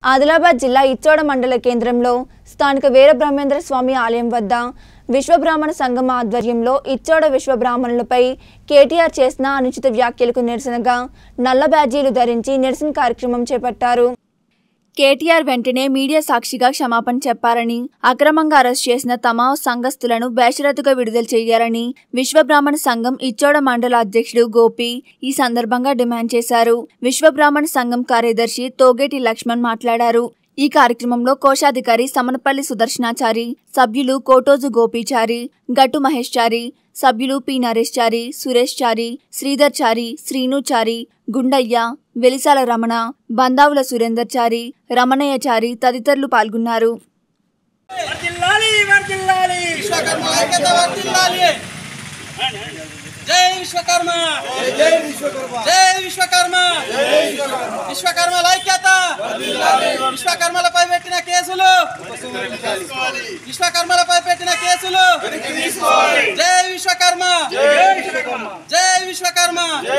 ఆదిలాబాద్ జిల్లా ఇచ్చోడ మండల కేంద్రంలో స్థానిక వీరబ్రహ్మేంద్ర స్వామి ఆలయం వద్ద విశ్వబ్రాహ్మణ సంఘం ఆధ్వర్యంలో ఇచ్చోడ విశ్వబ్రాహ్మణులపై కేటీఆర్ చేసిన అనుచిత వ్యాఖ్యలకు నిరసనగా నల్ల బ్యాడ్జీలు ధరించి నిరసన కార్యక్రమం చేపట్టారు కేటీఆర్ వెంటనే మీడియా సాక్షిగా క్షమాపణ చెప్పారని అక్రమంగా అరెస్ట్ చేసిన తమ సంఘస్థులను బేషరతుగా విడుదల చేయాలని విశ్వబ్రాహ్మణ సంఘం ఇచ్చోడ మండల అధ్యక్షుడు గోపి ఈ సందర్భంగా డిమాండ్ చేశారు విశ్వబ్రాహ్మణ సంఘం కార్యదర్శి తోగేటి లక్ష్మణ్ మాట్లాడారు ఈ కార్యక్రమంలో కోశాధికారి సమనపల్లి సుదర్శనాచారి సభ్యులు కోటోజు గోపీచారి గట్టు మహేష్ చారి సభ్యులు పి నరేష్ చారి సురేష్ చారి శ్రీధర్ చారి శ్రీను చారి గుండయ్య వెలిసాల రమణ బందావుల సురేందర్ చారి రమణయ్య చారి తదితరులు పాల్గొన్నారు వర్ధిల్లాలి వర్ధిల్లాలి విశ్వకర్మ ఐక్యత వర్ధిల్లాలి జై విశ్వకర్మ జై విశ్వకర్మ జై విశ్వకర్మ విశ్వకర్మ ఐక్యత విశ్వకర్మలపై పెట్టిన కేసులు విశ్వకర్మలపై పెట్టిన కేసులు జై విశ్వకర్మ జై విశ్వకర్మ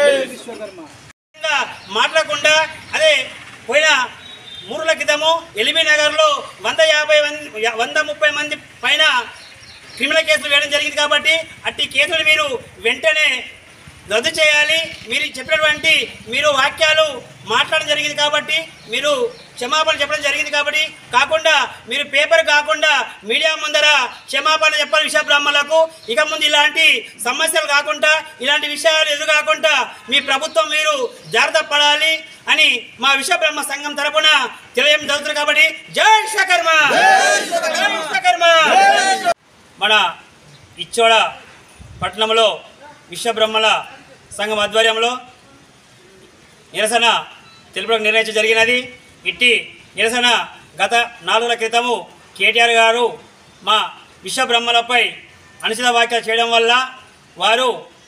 మాట్లాడకుండా అదే పోయిన మూడుల క్రితము ఎల్బీ నగర్లో వంద యాభై మంది వంద ముప్పై మంది పైన క్రిమినల్ కేసులు వేయడం జరిగింది కాబట్టి అట్టి కేసులు మీరు వెంటనే రద్దు చేయాలి మీరు చెప్పినటువంటి మీరు వాక్యాలు మాట్లాడడం జరిగింది కాబట్టి మీరు క్షమాపణ చెప్పడం జరిగింది కాబట్టి కాకుండా మీరు పేపర్ కాకుండా మీడియా ముందర క్షమాపణ చెప్పాలి విషయ బ్రాహ్మణులకు ఇక ముందు ఇలాంటి సమస్యలు కాకుండా ఇలాంటి విషయాలు ఎదురు కాకుండా మీ ప్రభుత్వం మీరు జాగ్రత్త పడాలి అని మా విశ్వ బ్రహ్మ సంఘం తరపున తెలియడం జరుగుతుంది కాబట్టి జై విశ్వకర్మ జై విశ్వకర్మ మన ఇచ్చోడ పట్టణంలో విశ్వబ్రహ్మల సంఘం ఆధ్వర్యంలో నిరసన తెలుపడానికి నిర్ణయించడం జరిగినది ఇట్టి నిరసన గత నాలుగుల క్రితము కేటీఆర్ గారు మా విశ్వబ్రహ్మలపై అనుచిత వ్యాఖ్యలు చేయడం వల్ల వారు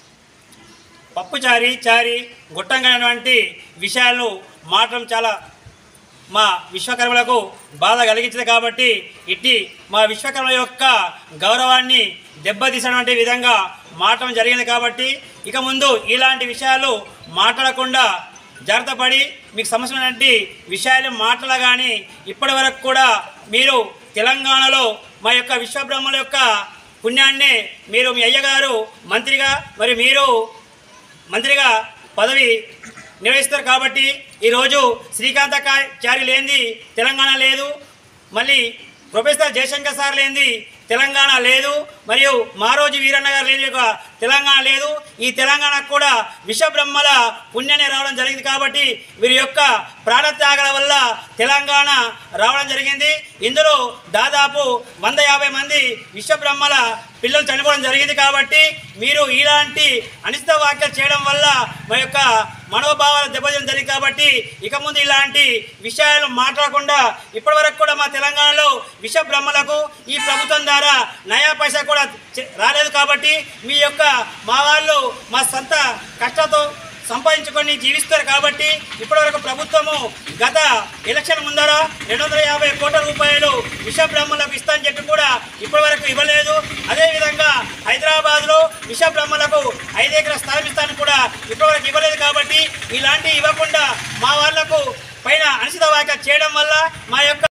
పప్పు చారి చారి గుట్టంగానటువంటి విషయాలను మాట్లాడడం చాలా మా విశ్వకర్మలకు బాధ కలిగించింది కాబట్టి ఇట్టి మా విశ్వకర్మ యొక్క గౌరవాన్ని దెబ్బతీసినటువంటి విధంగా మాట్లాడడం జరిగింది కాబట్టి ఇక ముందు ఇలాంటి విషయాలు మాట్లాడకుండా జాగ్రత్త పడి మీకు సమస్యమైనటువంటి విషయాలు మాట్లాడగాని ఇప్పటి వరకు కూడా మీరు తెలంగాణలో మా యొక్క విశ్వబ్రహ్మల యొక్క పుణ్యాన్ని మీరు మీ అయ్యగారు మంత్రిగా మరి మీరు మంత్రిగా పదవి నిర్వహిస్తారు కాబట్టి ఈరోజు శ్రీకాంతాచారి లేనిది తెలంగాణ లేదు మళ్ళీ ప్రొఫెసర్ జయశంకర్ సార్ లేనిది తెలంగాణ లేదు మరియు మారోజు వీరన్న గారు లేని ఒక తెలంగాణ లేదు ఈ తెలంగాణకు కూడా విశ్వబ్రహ్మల పుణ్యనే రావడం జరిగింది కాబట్టి వీరి యొక్క ప్రాణత్యాగాల వల్ల తెలంగాణ రావడం జరిగింది ఇందులో దాదాపు వంద యాభై మంది విశ్వబ్రహ్మల పిల్లలు చనిపోవడం జరిగింది కాబట్టి మీరు ఇలాంటి అనిశ్చిత వ్యాఖ్యలు చేయడం వల్ల మా యొక్క మనోభావాలు దెబ్బతినడం జరిగింది కాబట్టి ఇక ముందు ఇలాంటి విషయాలు మాట్లాడకుండా ఇప్పటి వరకు కూడా మా తెలంగాణలో విష బ్రహ్మలకు ఈ ప్రభుత్వం ద్వారా నయా పైసా కూడా చె- రాలేదు కాబట్టి మీ యొక్క మా వాళ్ళు మా సొంత కష్టంతో సంపాదించుకొని జీవిస్తారు కాబట్టి ఇప్పటివరకు ప్రభుత్వము గత ఎలక్షన్ ముందర రెండు వందల యాభై కోట్ల రూపాయలు విష బ్రహ్మలకు ఇస్తానని చెప్పి కూడా ఇప్పటివరకు ఇవ్వలేదు అదేవిధంగా హైదరాబాద్లో విష బ్రహ్మలకు ఐదు ఎకరాల స్థలం ఇస్తానని కూడా ఇప్పటివరకు ఇవ్వలేదు కాబట్టి ఇలాంటివి ఇవ్వకుండా మా వాళ్లకు పైన అనిశ్చిత వ్యాఖ్య చేయడం వల్ల మా యొక్క